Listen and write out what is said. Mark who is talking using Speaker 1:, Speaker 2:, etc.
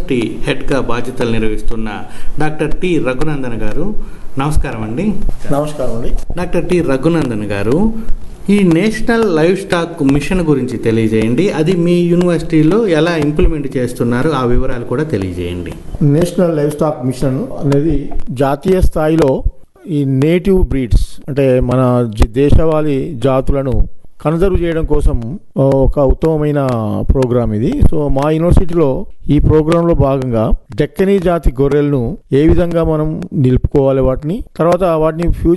Speaker 1: university హెడ్గా బాధ్యతలు నిర్వహిస్తున్న డాక్టర్ టి రఘునందన్ గారు నమస్కారం అండి
Speaker 2: నమస్కారం అండి
Speaker 1: డాక్టర్ టి రఘునందన్ గారు ఈ నేషనల్ లైవ్ స్టాక్ మిషన్ గురించి తెలియజేయండి అది మీ యూనివర్సిటీలో ఎలా ఇంప్లిమెంట్ చేస్తున్నారు ఆ వివరాలు కూడా తెలియజేయండి
Speaker 2: నేషనల్ లైవ్ స్టాక్ మిషన్ అనేది జాతీయ స్థాయిలో ఈ నేటివ్ బ్రీడ్స్ అంటే మన జ- దేశవాళీ జాతులను కన్జర్వ్ చేయడం కోసం ఆ, ఒక ఉత్తమమైన ప్రోగ్రామ్ ఇది సో మా యూనివర్సిటీలో ఈ ప్రోగ్రాంలో భాగంగా డెక్కనీ జాతి గొర్రెలను ఏ విధంగా మనం నిలుపుకోవాలి వాటిని తర్వాత వాటిని ఫ్యూచర్